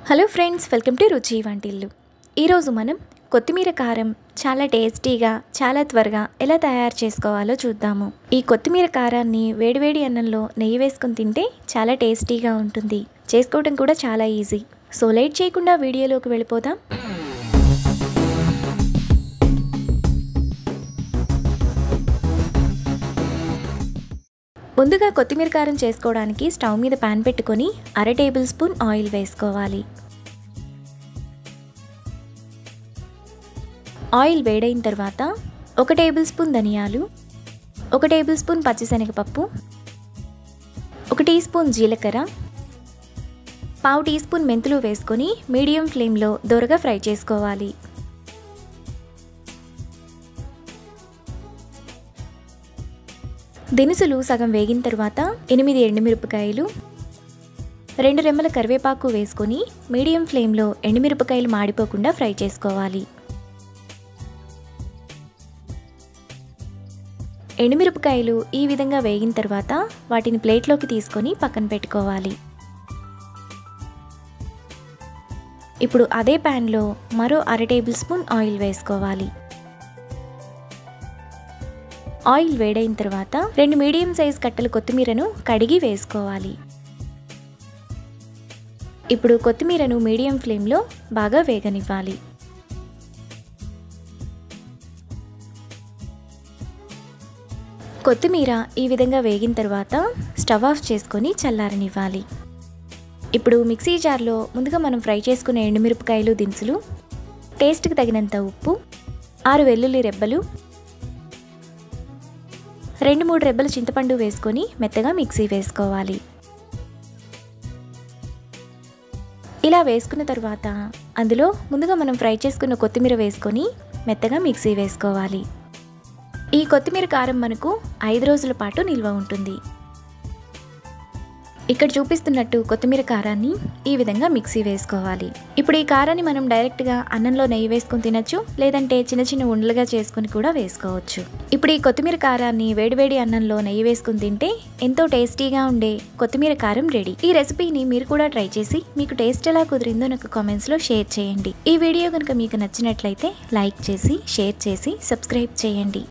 hello friends welcome to రుచి వంటిల్లు ఈరోజు మనం కొత్తిమీర కారం చాలా టేస్టీగా చాలా త్వరగా ఎలా తయారు చేసుకోవాలో చూద్దాము ఈ కొత్తిమీర కారాన్ని వేడివేడి అన్నంలో నెయ్యి వేసుకొని తింటే చాలా టేస్టీగా ఉంటుంది చేసుకోవడం కూడా చాలా ఈజీ సో లేట్ చేయకుండా వీడియోలోకి వెళ్ళిపోదాం ముందుగా కొత్తిమీర కారం చేసుకోవడానికి స్టవ్ మీద పాన్ పెట్టుకొని అర టేబుల్ స్పూన్ ఆయిల్ వేసుకోవాలి ఆయిల్ వేడైన తర్వాత ఒక టేబుల్ స్పూన్ ధనియాలు ఒక టేబుల్ స్పూన్ పచ్చిశనగపప్పు ఒక టీ స్పూన్ జీలకర్ర పావు టీ స్పూన్ మెంతులు వేసుకొని మీడియం ఫ్లేమ్లో దొరగా ఫ్రై చేసుకోవాలి దినుసులు సగం వేగిన తర్వాత ఎనిమిది ఎండుమిరపకాయలు రెండు రెమ్మల కరివేపాకు వేసుకొని మీడియం ఫ్లేమ్లో ఎండుమిరపకాయలు మాడిపోకుండా ఫ్రై చేసుకోవాలి ఎండుమిరపకాయలు ఈ విధంగా వేగిన తర్వాత వాటిని ప్లేట్లోకి తీసుకొని పక్కన పెట్టుకోవాలి ఇప్పుడు అదే ప్యాన్లో మరో అర టేబుల్ స్పూన్ ఆయిల్ వేసుకోవాలి ఆయిల్ వేడైన తర్వాత రెండు మీడియం సైజ్ కట్టలు కొత్తిమీరను కడిగి వేసుకోవాలి ఇప్పుడు కొత్తిమీరను మీడియం ఫ్లేమ్లో బాగా వేగనివ్వాలి కొత్తిమీర ఈ విధంగా వేగిన తర్వాత స్టవ్ ఆఫ్ చేసుకొని చల్లారనివ్వాలి ఇప్పుడు మిక్సీ జార్లో ముందుగా మనం ఫ్రై చేసుకునే ఎండుమిరపకాయలు దినుసులు టేస్ట్కి తగినంత ఉప్పు ఆరు వెల్లుల్లి రెబ్బలు రెండు మూడు రెబ్బల చింతపండు వేసుకొని మెత్తగా మిక్సీ వేసుకోవాలి ఇలా వేసుకున్న తర్వాత అందులో ముందుగా మనం ఫ్రై చేసుకున్న కొత్తిమీర వేసుకొని మెత్తగా మిక్సీ వేసుకోవాలి ఈ కొత్తిమీర కారం మనకు ఐదు రోజుల పాటు నిల్వ ఉంటుంది ఇక్కడ చూపిస్తున్నట్టు కొత్తిమీర కారాన్ని ఈ విధంగా మిక్సీ వేసుకోవాలి ఇప్పుడు ఈ కారాన్ని మనం డైరెక్ట్గా అన్నంలో నెయ్యి వేసుకొని తినచ్చు లేదంటే చిన్న చిన్న ఉండలుగా చేసుకుని కూడా వేసుకోవచ్చు ఇప్పుడు ఈ కొత్తిమీర కారాన్ని వేడివేడి అన్నంలో నెయ్యి వేసుకుని తింటే ఎంతో టేస్టీగా ఉండే కొత్తిమీర కారం రెడీ ఈ రెసిపీని మీరు కూడా ట్రై చేసి మీకు టేస్ట్ ఎలా కుదిరిందో నాకు కామెంట్స్లో షేర్ చేయండి ఈ వీడియో కనుక మీకు నచ్చినట్లయితే లైక్ చేసి షేర్ చేసి సబ్స్క్రైబ్ చేయండి